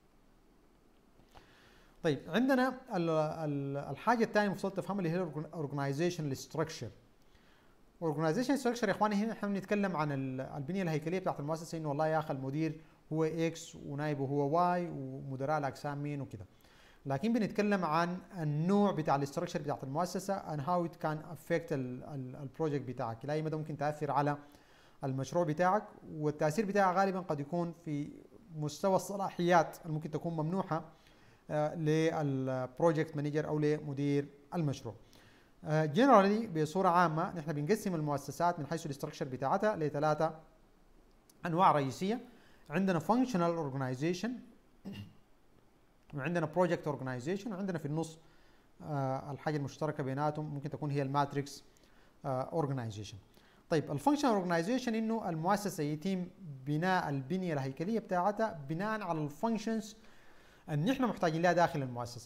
طيب عندنا الحاجه الثانيه المفروض تفهمها اللي هي الاورجنايزيشن ستراكشر. اورجنايزيشن ستراكشر يا اخواني هنا احنا بنتكلم عن البنيه الهيكليه بتاعت المؤسسه انه والله يا اخي المدير هو اكس ونائبه هو واي ومدراء الاقسام مين وكده. لكن بنتكلم عن النوع بتاع الاستراكشر بتاعت المؤسسه and how it can affect البروجكت بتاعك الى اي مدى ممكن تاثر على المشروع بتاعك والتاثير بتاعه غالبا قد يكون في مستوى الصلاحيات اللي ممكن تكون ممنوحه آه، للبروجكت مانجر او لمدير المشروع. جنرالي آه، بصوره عامه نحن بنقسم المؤسسات من حيث الاستراكشر بتاعتها لثلاثه انواع رئيسيه عندنا functional organization وعندنا بروجكت اورجنايزيشن وعندنا في النص آه الحاجه المشتركه بيناتهم ممكن تكون هي الماتريكس اورجنايزيشن آه طيب الفانكشن اورجنايزيشن انه المؤسسه يتم بناء البنيه الهيكليه بتاعتها بناء على الفانكشنز اللي احنا محتاجين لها داخل المؤسسه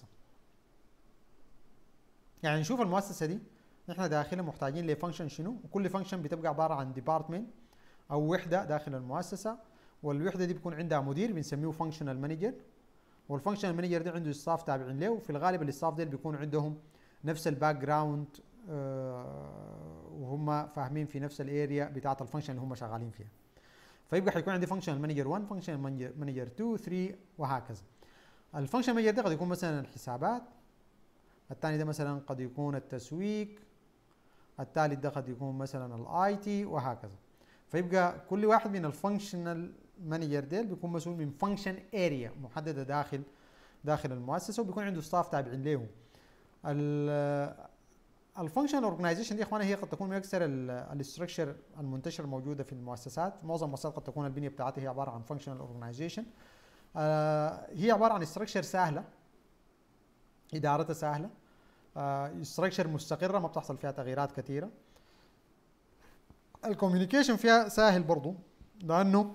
يعني نشوف المؤسسه دي نحن داخلها محتاجين لفانكشن شنو وكل فانكشن بتبقى عباره عن ديبارتمنت او وحده داخل المؤسسه والوحده دي بيكون عندها مدير بنسميه فانكشنال مانجر والفانكشنال مانجر ده عنده ستاف تابعين له وفي الغالب الستاف ديل بيكون عندهم نفس الباك جراوند آه وهم فاهمين في نفس الاريا بتاعت الفانكشن اللي هم شغالين فيها فيبقى حيكون عندي فانكشنال مانجر 1 فانكشنال مانجر 2 3 وهكذا الفانكشن مانجر ده قد يكون مثلا الحسابات الثاني ده مثلا قد يكون التسويق الثالث ده قد يكون مثلا الاي تي وهكذا فيبقى كل واحد من الفانكشنال مانجر ديل بيكون مسؤول من فانكشن اريا محدده داخل داخل المؤسسه وبيكون عنده ستاف تابعين له الفانكشن اورجنايزيشن دي يا اخوانا هي قد تكون من اكثر الاستراكشر المنتشره الموجوده في المؤسسات معظم المؤسسات قد تكون البنيه بتاعتها هي عباره عن فانكشنال اورجنايزيشن آه، هي عباره عن استراكشر سهله ادارتها سهله استراكشر آه، مستقره ما بتحصل فيها تغييرات كثيره الكوميونيكيشن فيها سهل برضو لانه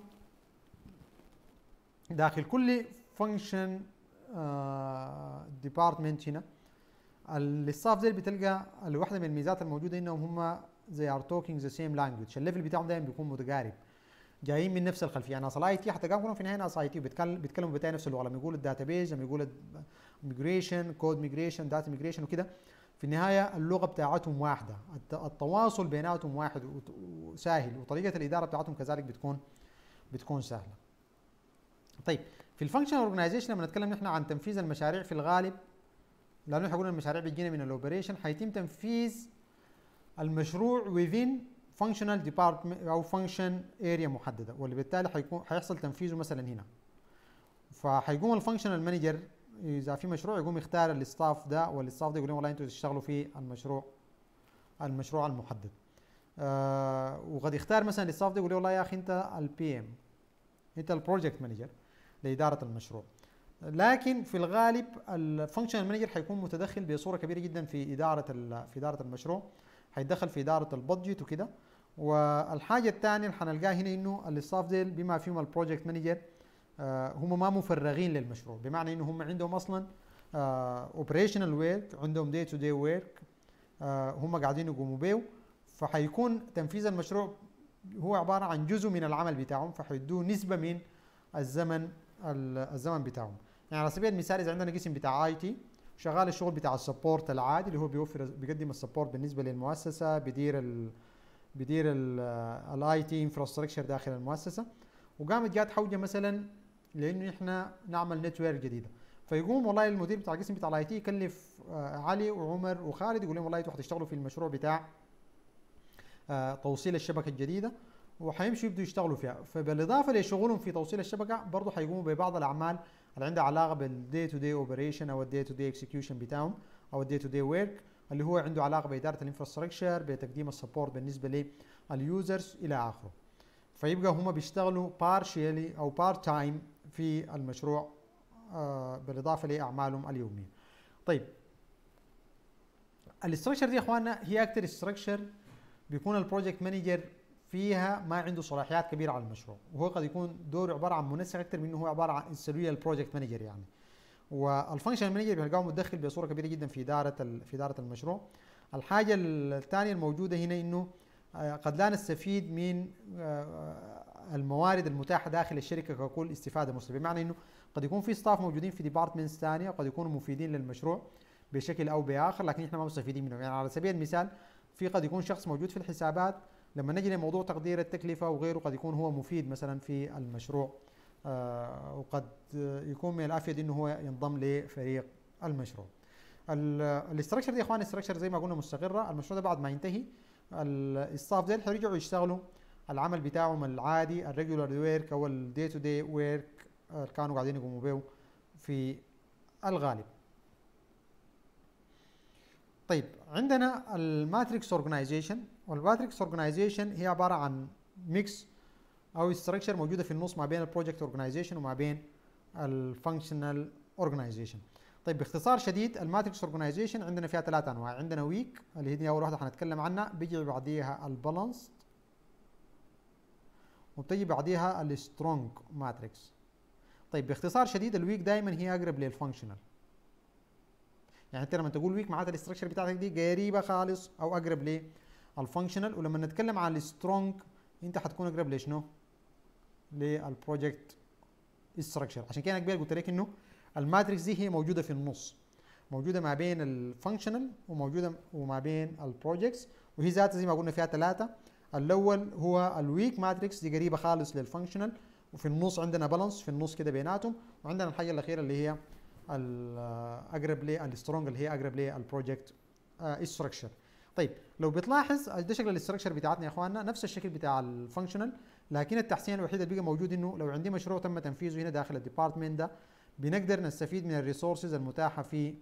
داخل كل فانكشن ديبارتمنت هنا الستاف ديل بتلقى الواحده من الميزات الموجوده انهم هم زي ار توكينج ذا سيم لانجوج الليفل بتاعهم دايما بيكون متقارب جايين من نفس الخلفيه ناس الاي تي حتى كلهم في النهايه ناس اي تي بيتكلموا بتاعي نفس اللغه لما يقولوا الداتا بيز لما يقولوا ميجريشن كود ميجريشن داتا ميجريشن وكده في النهايه اللغه بتاعتهم واحده التواصل بيناتهم واحد وسهل وطريقه الاداره بتاعتهم كذلك بتكون بتكون سهله طيب في الفانكشن اورجنايزيشن لما نتكلم نحن عن تنفيذ المشاريع في الغالب لانه احنا قلنا المشاريع بتجينا من الاوبريشن حيتم تنفيذ المشروع within functional department او function area محدده واللي بالتالي حيكون حيحصل تنفيذه مثلا هنا فحيقوم الفانكشنال مانجر اذا في مشروع يقوم يختار الستاف ده والستاف ده يقول لهم والله انتوا تشتغلوا في المشروع المشروع المحدد آه وقد يختار مثلا الستاف ده يقول له والله يا اخي انت البي ام انت البروجكت مانجر لاداره المشروع لكن في الغالب الفانكشنال مانجر حيكون متدخل بصوره كبيره جدا في اداره في اداره المشروع حيتدخل في اداره البادجت وكده والحاجه الثانيه اللي حنلقاها هنا انه الستاف ديل بما فيهم البروجكت مانجر آه هم ما مفرغين للمشروع بمعنى انه هم عندهم اصلا اوبريشنال آه ورك عندهم دي تو دي ورك هم قاعدين يقوموا به فحيكون تنفيذ المشروع هو عباره عن جزء من العمل بتاعهم فحيدوه نسبه من الزمن الزمن بتاعهم يعني على سبيل المثال اذا عندنا قسم بتاع اي تي شغال الشغل بتاع السبورت العادي اللي هو بيوفر بيقدم السبورت بالنسبه للمؤسسه بيدير ال بيدير الاي تي انفراستراكشر داخل المؤسسه وقامت جات حوجه مثلا لانه احنا نعمل نتورك جديده فيقوم والله المدير بتاع القسم بتاع الاي تي يكلف آه، علي وعمر وخالد يقول لهم والله انتوا حتشتغلوا في المشروع بتاع آه، توصيل الشبكه الجديده وحيمشوا يبدوا يشتغلوا فيها فبالاضافه لشغلهم في توصيل الشبكه برضه حيقوموا ببعض الاعمال اللي عندها علاقه بالدي تو دي اوبريشن او الدي تو دي اكسكيوشن بتاعهم او الدي تو دي ورك اللي هو عنده علاقه باداره الانفراستراكشر بتقديم السبورت بالنسبه لليوزرز الى اخره فيبقى هم بيشتغلوا بارشيالي او بارت تايم في المشروع آه بالاضافه لاعمالهم اليوميه طيب الاستراكشر دي يا اخواننا هي اكتر استراكشر بيكون البروجكت مانجر فيها ما عنده صلاحيات كبيره على المشروع وهو قد يكون دوره عباره عن منسق اكثر من انه هو عباره عن سريه البروجكت مانجر يعني والفانكشن مانجر بيلقاه متدخل بصوره كبيره جدا في اداره في اداره المشروع الحاجه الثانيه الموجوده هنا انه آه، قد لا نستفيد من آه، الموارد المتاحه داخل الشركه ككل استفاده مسبقه بمعنى انه قد يكون في ستاف موجودين في ديبارتمنتس ثانيه وقد يكونوا مفيدين للمشروع بشكل او باخر لكن احنا ما مستفيدين منهم يعني على سبيل المثال في قد يكون شخص موجود في الحسابات لما نجي لموضوع تقدير التكلفه وغيره قد يكون هو مفيد مثلا في المشروع آه وقد يكون من الافيد انه هو ينضم لفريق المشروع. الاستراكشر دي يا اخوان الاستراكشر زي ما قلنا مستقره المشروع ده بعد ما ينتهي الستاف ده حيرجعوا يشتغلوا العمل بتاعهم العادي الريجولار ورك او الدي تو دي ورك كانوا قاعدين يقوموا به في الغالب. طيب عندنا الماتريكس اورجنايزيشن والماتريكس اورجنايزيشن هي عباره عن ميكس او ستراكشر موجوده في النص ما بين البروجكت اورجنايزيشن وما بين الفانكشنال اورجنايزيشن طيب باختصار شديد الماتريكس اورجنايزيشن عندنا فيها ثلاث انواع عندنا ويك اللي هي اول واحده حنتكلم عنها بيجي بعديها البالانس وبتجي بعديها السترونج ماتريكس طيب باختصار شديد الويك دائما هي اقرب للفانكشنال يعني انت لما تقول ويك معناتها الاستراكشر بتاعتك دي قريبه خالص او اقرب للفانكشنال ولما نتكلم عن السترونج انت حتكون اقرب لشنو؟ للبروجكت استراكشر عشان كده انا قبل قلت لك انه الماتريكس دي هي موجوده في النص موجوده ما بين الفانكشنال وموجوده وما بين البروجكتس وهي ذاتها زي ما قلنا فيها ثلاثه الاول هو الويك ماتريكس دي قريبه خالص للفانكشنال وفي النص عندنا بالانس في النص كده بيناتهم وعندنا الحاجه الاخيره اللي هي الاقرب للسترونج اللي هي اقرب للبروجكت استراكشر طيب لو بتلاحظ ده شكل الاستراكشر بتاعتنا يا اخواننا نفس الشكل بتاع الفانكشنال لكن التحسين الوحيد اللي بقى موجود انه لو عندي مشروع تم تنفيذه هنا داخل الديبارتمنت ده بنقدر نستفيد من الريسورسز المتاحه في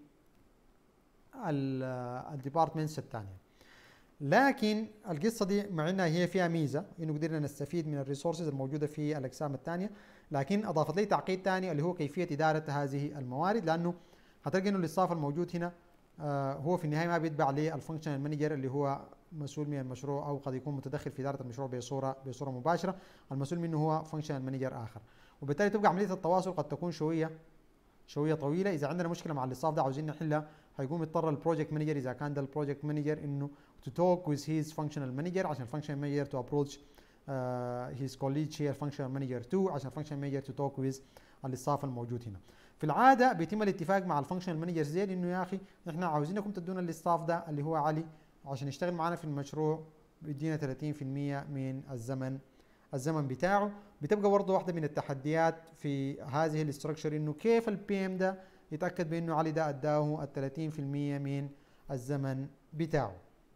الديبارتمنتس الثانيه لكن القصه دي مع انها هي فيها ميزه انه قدرنا نستفيد من الريسورسز الموجوده في الاقسام الثانيه لكن اضافت لي تعقيد ثاني اللي هو كيفيه اداره هذه الموارد لانه هتلقى انه الاستاف الموجود هنا آه هو في النهايه ما بيتبع للفانكشنال مانجر اللي هو مسؤول من المشروع او قد يكون متدخل في اداره المشروع بصوره بصوره مباشره المسؤول منه هو فانكشنال مانجر اخر وبالتالي تبقى عمليه التواصل قد تكون شويه شويه طويله اذا عندنا مشكله مع الاستاف ده عاوزين نحلها هيقوم يضطر البروجكت مانجر اذا كان ده البروجكت مانجر انه to talk with his functional manager عشان functional manager to approach uh, his colleague here functional manager 2 عشان functional manager to talk with الاستاف الموجود هنا في العاده بيتم الاتفاق مع الفانكشنال مانجر زي انه يا اخي احنا عاوزينكم تدونا الاستاف ده اللي هو علي عشان يشتغل معنا في المشروع بيدينا 30% من الزمن الزمن بتاعه بتبقى برضه واحده من التحديات في هذه الاستراكشر انه كيف البي ام ده يتاكد بانه علي ده اداه ال 30% من الزمن بتاعه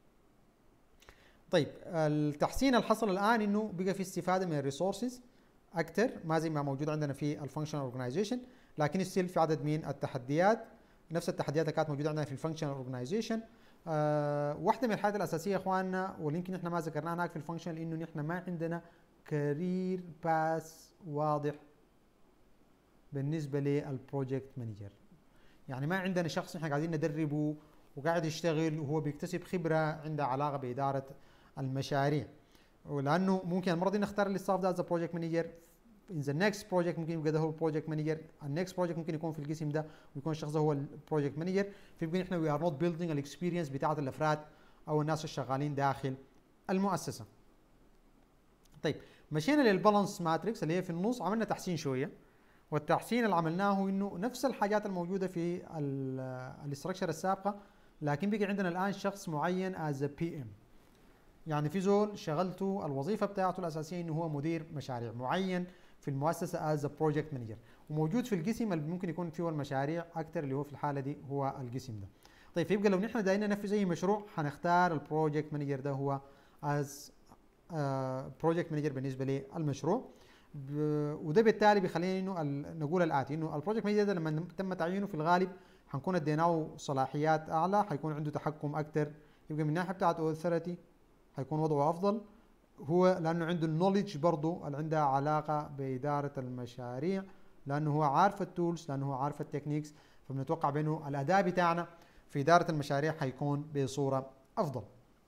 طيب التحسين اللي حصل الان انه بقى في استفاده من الريسورسز اكثر ما زي ما موجود عندنا في الفانكشنال اورجنايزيشن لكن ستيل في عدد من التحديات نفس التحديات اللي كانت موجوده عندنا في الفانكشنال اورجنايزيشن أه واحده من الحاجات الاساسيه يا اخواننا واللي يمكن احنا ما ذكرناها هناك في الفانكشنال انه نحن ما عندنا كارير باس واضح بالنسبه للبروجكت مانجر يعني ما عندنا شخص احنا قاعدين ندربه وقاعد يشتغل وهو بيكتسب خبره عندها علاقه باداره المشاريع ولانه ممكن المره دي نختار الاستاف ده از بروجكت مانجر in the next project ممكن يبقى ده هو البروجكت مانجر النكست بروجكت ممكن يكون في القسم ده ويكون الشخص ده هو البروجكت مانجر فيبقى احنا وي ار نوت بيلدينج الاكسبيرينس بتاعت الافراد او الناس الشغالين داخل المؤسسه طيب مشينا للبالانس ماتريكس اللي هي في النص عملنا تحسين شويه والتحسين اللي عملناه انه نفس الحاجات الموجوده في الاستراكشر السابقه لكن بقي عندنا الان شخص معين از بي ام يعني في زول شغلته الوظيفه بتاعته الاساسيه انه هو مدير مشاريع معين في المؤسسه از بروجكت مانجر وموجود في القسم اللي ممكن يكون فيه المشاريع اكثر اللي هو في الحاله دي هو القسم ده طيب فيبقى لو نحن دايرين ننفذ اي مشروع حنختار البروجكت مانجر ده هو از بروجكت مانجر بالنسبه للمشروع وده بالتالي بيخلينا انه نقول الاتي انه البروجكت مانجر ده لما تم تعيينه في الغالب حنكون اديناه صلاحيات اعلى حيكون عنده تحكم اكثر يبقى من الناحيه بتاعت اوثورتي حيكون وضعه افضل هو لانه عنده النولج برضه اللي عندها علاقه باداره المشاريع لانه هو عارف التولز لانه هو عارف التكنيكس فبنتوقع بانه الاداء بتاعنا في اداره المشاريع حيكون بصوره افضل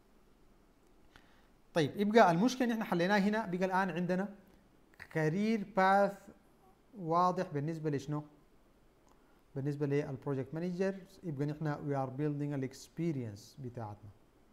طيب يبقى المشكله اللي احنا حليناها هنا بقى الان عندنا كارير باث واضح بالنسبه لشنو بالنسبه للبروجكت مانجر يبقى نحن وي ار بيلدينج الاكسبيرينس بتاعتنا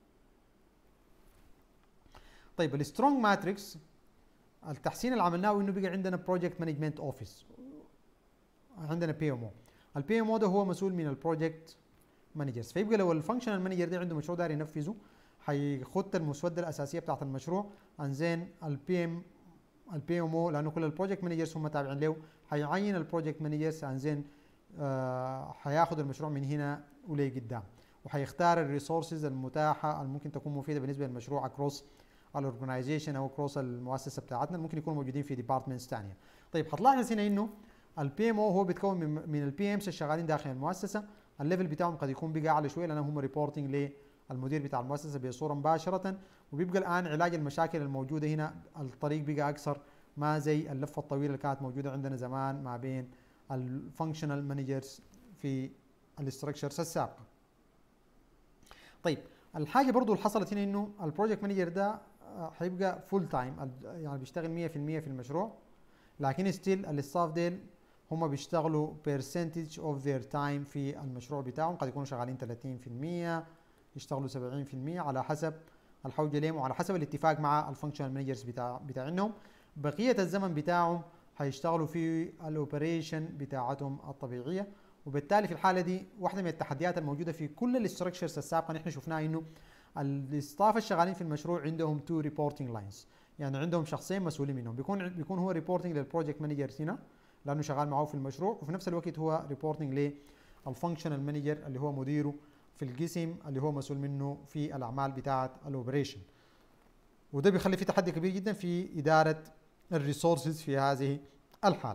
طيب السترونج ماتريكس التحسين اللي عملناه انه بقى عندنا بروجكت مانجمنت اوفيس عندنا بي ام او البي ام او ده هو مسؤول من البروجكت مانجرز فيبقى لو الفانكشنال مانجر ده عنده مشروع داير ينفذه حيخط المسوده الاساسيه بتاعت المشروع انزين البي ام البي ام او لانه كل البروجكت مانجرز هم تابعين له حيعين البروجكت مانجرز انزين آه حياخد المشروع من هنا ولقدام وحيختار الريسورسز المتاحه اللي ممكن تكون مفيده بالنسبه للمشروع اكروس الاورجنايزيشن او كروس المؤسسه بتاعتنا ممكن يكونوا موجودين في ديبارتمنتس ثانيه طيب حتلاحظ هنا انه البي ام او هو بيتكون من, من البي امس الشغالين داخل المؤسسه الليفل بتاعهم قد يكون بقى اعلى شويه لانهم هم ريبورتنج للمدير بتاع المؤسسه بصوره مباشره وبيبقى الان علاج المشاكل الموجوده هنا الطريق بقى اكثر ما زي اللفه الطويله اللي كانت موجوده عندنا زمان ما بين الفانكشنال مانجرز في الاستراكشرز السابقه طيب الحاجه برضو اللي حصلت هنا انه البروجكت مانجر ده حيبقى فول تايم يعني بيشتغل 100% في المشروع لكن ستيل الستاف ديل هم بيشتغلوا percentage of their time في المشروع بتاعهم قد يكونوا شغالين 30% يشتغلوا 70% على حسب الحوجه لهم وعلى حسب الاتفاق مع الفانكشنال مانجرز بتاع بتاعهم بقيه الزمن بتاعهم حيشتغلوا في الاوبريشن بتاعتهم الطبيعيه وبالتالي في الحاله دي واحده من التحديات الموجوده في كل الاستراكشرز السابقه نحن شفناها انه الاستاف الشغالين في المشروع عندهم تو ريبورتنج لاينز يعني عندهم شخصين مسؤولين منهم بيكون بيكون هو ريبورتنج للبروجكت مانجر هنا لانه شغال معاه في المشروع وفي نفس الوقت هو ريبورتنج للفانكشنال مانجر اللي هو مديره في القسم اللي هو مسؤول منه في الاعمال بتاعه الاوبريشن وده بيخلي في تحدي كبير جدا في اداره الريسورسز في هذه الحاله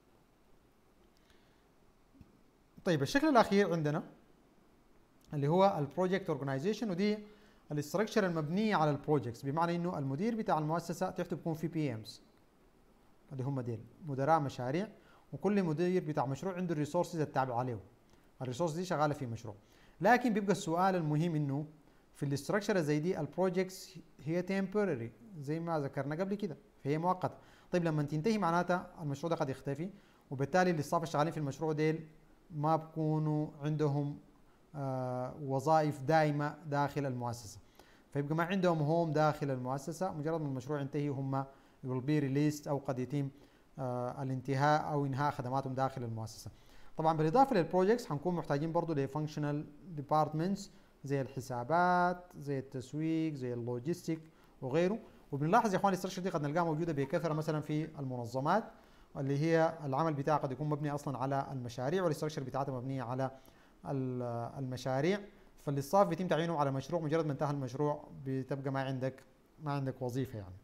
طيب الشكل الاخير عندنا اللي هو البروجكت اورجنايزيشن ودي الاستراكشر المبنيه على البروجكتس بمعنى انه المدير بتاع المؤسسه تحته بيكون في بي امز اللي هم ديل مدراء مشاريع وكل مدير بتاع مشروع عنده الريسورسز التابعه عليه الريسورس دي شغاله في مشروع لكن بيبقى السؤال المهم انه في الاستراكشر زي دي البروجكتس هي تمبرري زي ما ذكرنا قبل كده فهي مؤقته طيب لما تنتهي معناتها المشروع ده قد يختفي وبالتالي الاستاف الشغالين في المشروع ديل ما بكونوا عندهم آه وظائف دائمه داخل المؤسسه فيبقى ما عندهم هوم داخل المؤسسه مجرد ما المشروع ينتهي هم will be released او قد يتم آه الانتهاء او انهاء خدماتهم داخل المؤسسه طبعا بالاضافه للبروجكتس حنكون محتاجين برضه لفانكشنال ديبارتمنتس زي الحسابات زي التسويق زي اللوجيستيك وغيره وبنلاحظ يا اخوان الاستراكشر دي قد نلقاها موجوده بكثره مثلا في المنظمات اللي هي العمل بتاعها قد يكون مبني اصلا على المشاريع والاستراكشر بتاعتها مبنيه على المشاريع فالاستاف بيتم تعيينه على مشروع مجرد ما انتهى المشروع بتبقى ما عندك ما عندك وظيفه يعني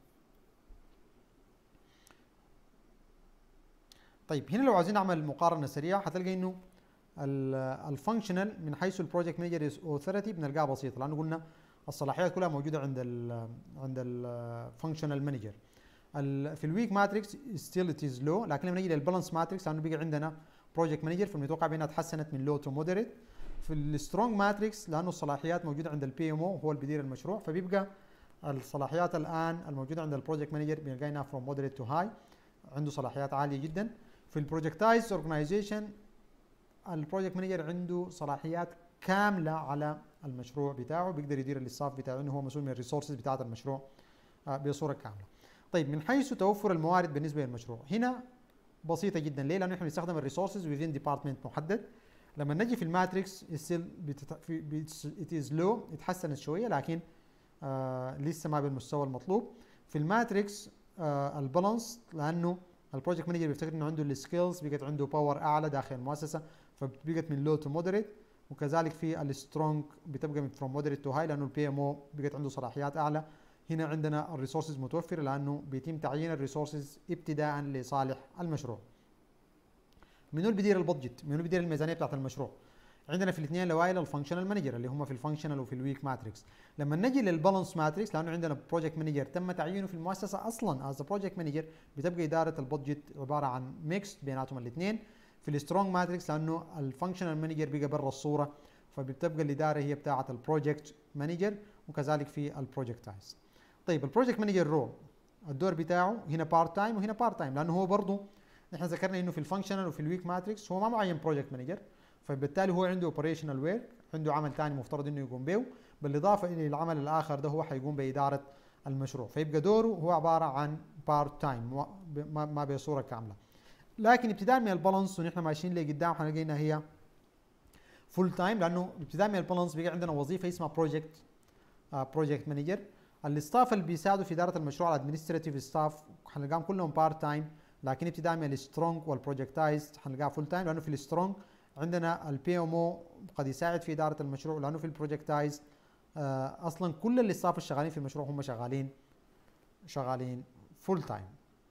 طيب هنا لو عايزين نعمل مقارنه سريعه هتلقى انه الفانكشنال من حيث البروجكت مانجر اوثورتي بنلقاها بسيطه لانه قلنا الصلاحيات كلها موجوده عند ال عند الفانكشنال مانجر في الويك ماتريكس ستيل ات از لو لكن لما نيجي للبالانس ماتريكس لانه بقى عندنا بروجكت مانجر فبنتوقع بانها تحسنت من لو تو مودريت في السترونج ماتريكس لانه الصلاحيات موجوده عند البي ام او هو اللي بيدير المشروع فبيبقى الصلاحيات الان الموجوده عند البروجكت مانجر بنلقاها فروم مودريت تو هاي عنده صلاحيات عاليه جدا في البروجكتايز اورجنايزيشن البروجكت مانجر عنده صلاحيات كامله على المشروع بتاعه بيقدر يدير الاستاف بتاعه انه هو مسؤول من الريسورسز بتاعه المشروع بصوره كامله. طيب من حيث توفر الموارد بالنسبه للمشروع هنا بسيطه جدا ليه؟ لانه احنا بنستخدم الريسورسز within ديبارتمنت محدد لما نجي في الماتريكس ستيل ات از لو اتحسنت شويه لكن آه لسه ما بالمستوى المطلوب في الماتريكس آه البالانس لانه البروجكت مانجر بيفتكر انه عنده السكيلز بقت عنده باور اعلى داخل المؤسسه فبقت من لو تو مودريت وكذلك في السترونج بتبقى من فروم مودريت تو هاي لانه البي ام او بقت عنده صلاحيات اعلى هنا عندنا الريسورسز متوفره لانه بيتم تعيين الريسورسز ابتداء لصالح المشروع منو اللي بيدير البادجت منو اللي بيدير الميزانيه بتاعت المشروع عندنا في الاثنين الاوائل الفانكشنال مانجر اللي هم في الفانكشنال وفي الويك ماتريكس لما نجي للبالانس ماتريكس لانه عندنا بروجكت مانجر تم تعيينه في المؤسسه اصلا از بروجكت مانجر بتبقى اداره البادجت عباره عن ميكس بيناتهم الاثنين في السترونج ماتريكس لانه الفانكشنال مانجر بقى برا الصوره فبتبقى الاداره هي بتاعه البروجكت مانجر وكذلك في البروجكتايز طيب البروجكت مانجر رول الدور بتاعه هنا بارت تايم وهنا بارت تايم لانه هو برضه احنا ذكرنا انه في الفانكشنال وفي الويك ماتريكس هو ما معين بروجكت مانجر فبالتالي هو عنده اوبريشنال ويرك عنده عمل ثاني مفترض انه يقوم به بالاضافه الى العمل الاخر ده هو حيقوم باداره المشروع فيبقى دوره هو عباره عن بارت تايم ما بصوره كامله لكن ابتداء من البالانس ونحن ماشيين لقدام حنلاقي انها هي فول تايم لانه ابتداء من البالانس بقى عندنا وظيفه اسمها بروجكت بروجكت مانجر الاستاف اللي بيساعدوا في اداره المشروع الادمنستريتيف ستاف حنلقاهم كلهم بارت تايم لكن ابتداء من السترونج والبروجكتايز حنلقاها فول تايم لانه في السترونج عندنا البي ام او قد يساعد في اداره المشروع لانه في البروجكتايز آه اصلا كل الاستاف الشغالين في المشروع هم شغالين شغالين فول تايم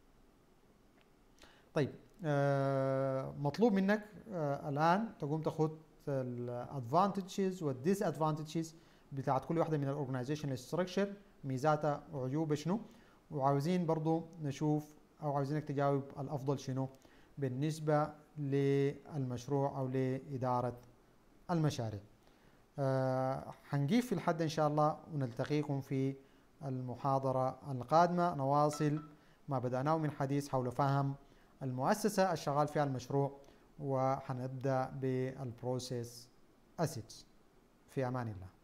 طيب آه مطلوب منك آه الان تقوم تاخذ الادفانتجز والديس ادفانتجز بتاعت كل واحده من الاورجنايزيشن ستراكشر ميزاتها وعيوبها شنو وعاوزين برضو نشوف او عاوزينك تجاوب الافضل شنو بالنسبه للمشروع او لاداره المشاريع أه حنقيف في الحد ان شاء الله ونلتقيكم في المحاضره القادمه نواصل ما بدأناه من حديث حول فهم المؤسسة الشغال فيها المشروع وحنبدأ بالبروسيس أسيتس في أمان الله